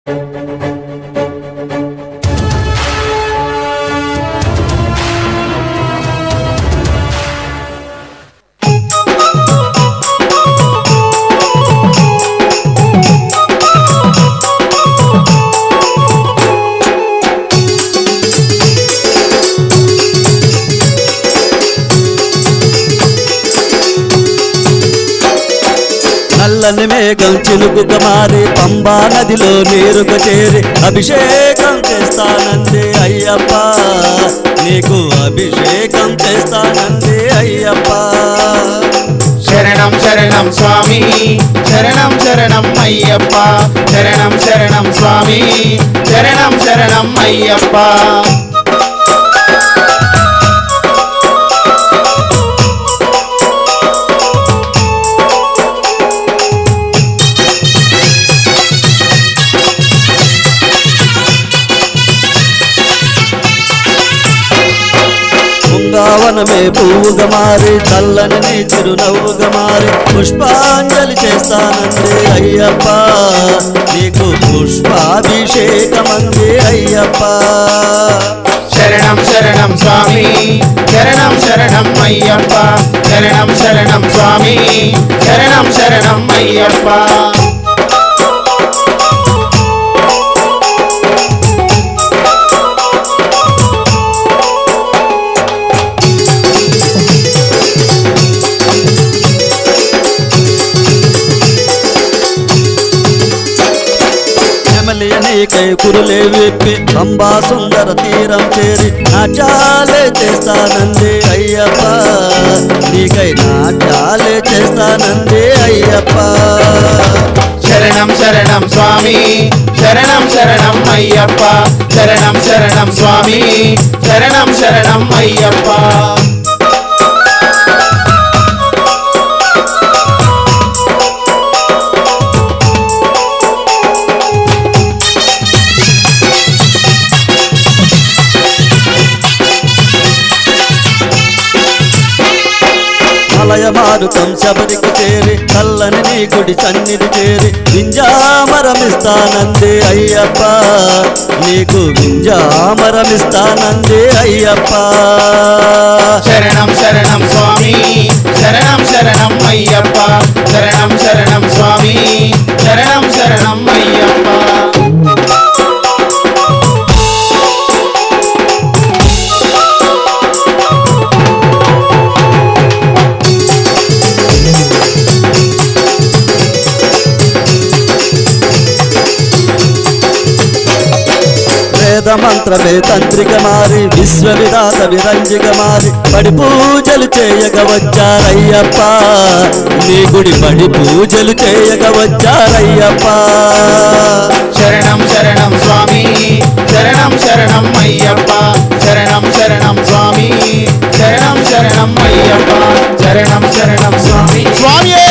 నల్లని మేఘం చిలుకుగా మారి పంబా నదిలో నీరుగా చేరి అభిషేకం చేస్తానంది అయ్యప్ప నీకు అభిషేకం చేస్తానంది అయ్యప్ప శరణం శరణం స్వామి శరణం శరణం అయ్యప్ప శరణం శరణం స్వామి శరణం శరణం అయ్యప్ప బృందావనమే పువ్వుగా మారి చల్లని నీ చిరునవ్వుగా మారి పుష్పాంజలి చేస్తానంది అయ్యప్ప నీకు పుష్పాభిషేకమంది అయ్యప్ప శరణం శరణం స్వామి శరణం శరణం అయ్యప్ప శరణం శరణం స్వామి శరణం శరణం అయ్యప్ప నెమలి అనేకై కురులే విప్పి అంబా సుందర తీరం చేరి నాట్యాలే చేస్తానంది అయ్యప్ప నీకై నాట్యాలే చేస్తానంది అయ్యప్ప శరణం శరణం స్వామి శరణం శరణం అయ్యప్ప శరణం శరణం స్వామి శరణం శరణం అయ్యప్ప మలయ మారుతం శబరికి చేరి చల్లని నీ గుడి సన్నిధి చేరి వింజామరమిస్తానంది అయ్యప్ప నీకు వింజామరమిస్తానంది అయ్యప్ప శరణం శరణం స్వామి శరణం శరణం అయ్యప్ప శరణం శరణం స్వామి శరణం శరణం అయ్యప్ప వేద మంత్రమే తంత్రిక మారి విశ్వవిధాత విరంజిక మారి పడి పూజలు చేయగ వచ్చారయ్యప్ప నీ గుడి పడి పూజలు చేయగ వచ్చారయ్యప్ప శరణం శరణం స్వామి శరణం శరణం అయ్యప్ప శరణం శరణం స్వామి శరణం శరణం అయ్యప్ప శరణం శరణం స్వామి స్వామి